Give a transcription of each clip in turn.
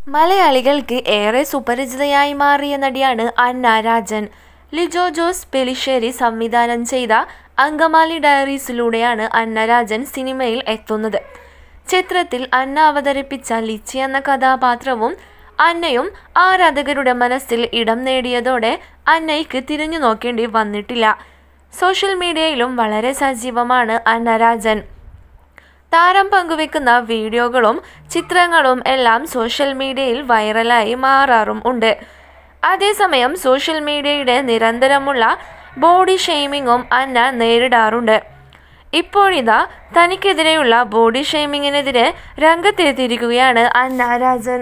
മലയാളികൾക്ക് ഏറെ സുപരിചിതയായി മാറിയ നടിയാണ് അന്ന രാജൻ ലിജോ ജോസ് പെലിശ്ശേരി സംവിധാനം ചെയ്ത അങ്കമാലി ഡയറീസിലൂടെയാണ് അന്ന രാജൻ സിനിമയിൽ എത്തുന്നത് ചിത്രത്തിൽ അന്ന അവതരിപ്പിച്ച ലിച്ചി എന്ന കഥാപാത്രവും അന്നയും ആരാധകരുടെ മനസ്സിൽ ഇടം നേടിയതോടെ അന്നയ്ക്ക് തിരിഞ്ഞു നോക്കേണ്ടി വന്നിട്ടില്ല സോഷ്യൽ മീഡിയയിലും വളരെ സജീവമാണ് അന്ന രാജൻ താരം പങ്കുവെക്കുന്ന വീഡിയോകളും ചിത്രങ്ങളും എല്ലാം സോഷ്യൽ മീഡിയയിൽ വൈറലായി മാറാറും ഉണ്ട് അതേസമയം സോഷ്യൽ മീഡിയയുടെ നിരന്തരമുള്ള ബോഡി ഷെയ്മിങ്ങും അന്ന നേരിടാറുണ്ട് ഇപ്പോഴിതാ തനിക്കെതിരെയുള്ള ബോഡി ഷെയ്മിങ്ങിനെതിരെ രംഗത്തെത്തിയിരിക്കുകയാണ് അന്ന രാജൻ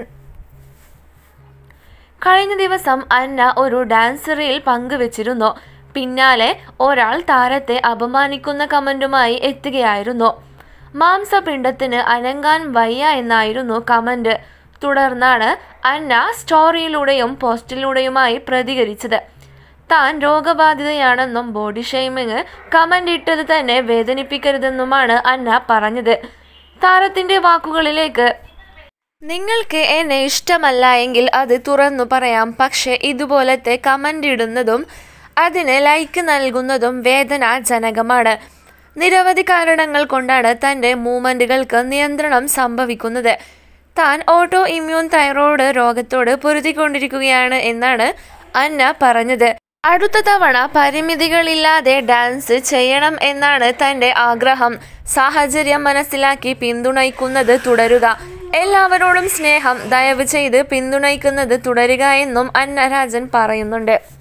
കഴിഞ്ഞ ദിവസം അന്ന ഒരു ഡാൻസ് റീൽ പങ്കുവച്ചിരുന്നു പിന്നാലെ ഒരാൾ താരത്തെ അപമാനിക്കുന്ന കമന്റുമായി എത്തുകയായിരുന്നു മാംസപിണ്ഡത്തിന് അനങ്ങാൻ വയ്യ എന്നായിരുന്നു കമന്റ് തുടർന്നാണ് അന്ന സ്റ്റോറിയിലൂടെയും പോസ്റ്റിലൂടെയുമായി പ്രതികരിച്ചത് താൻ രോഗബാധിതയാണെന്നും ബോഡി ഷെയ്മിങ് കമന്റ് ഇട്ടത് തന്നെ വേദനിപ്പിക്കരുതെന്നുമാണ് അന്ന പറഞ്ഞത് താരത്തിന്റെ വാക്കുകളിലേക്ക് നിങ്ങൾക്ക് എന്നെ ഇഷ്ടമല്ല എങ്കിൽ അത് തുറന്നു പറയാം പക്ഷേ ഇതുപോലത്തെ കമൻ്റ് ഇടുന്നതും അതിന് ലൈക്ക് നൽകുന്നതും വേദനാജനകമാണ് നിരവധി കാരണങ്ങൾ കൊണ്ടാണ് തൻ്റെ മൂവ്മെൻറ്റുകൾക്ക് നിയന്ത്രണം സംഭവിക്കുന്നത് താൻ ഓട്ടോ ഇമ്മ്യൂൺ തൈറോയ്ഡ് രോഗത്തോട് പൊരുതിക്കൊണ്ടിരിക്കുകയാണ് എന്നാണ് അന്ന പറഞ്ഞത് അടുത്ത തവണ പരിമിതികളില്ലാതെ ഡാൻസ് ചെയ്യണം എന്നാണ് തൻ്റെ ആഗ്രഹം സാഹചര്യം മനസ്സിലാക്കി പിന്തുണയ്ക്കുന്നത് തുടരുക എല്ലാവരോടും സ്നേഹം ദയവ് ചെയ്ത് പിന്തുണയ്ക്കുന്നത് തുടരുക എന്നും അന്ന രാജൻ പറയുന്നുണ്ട്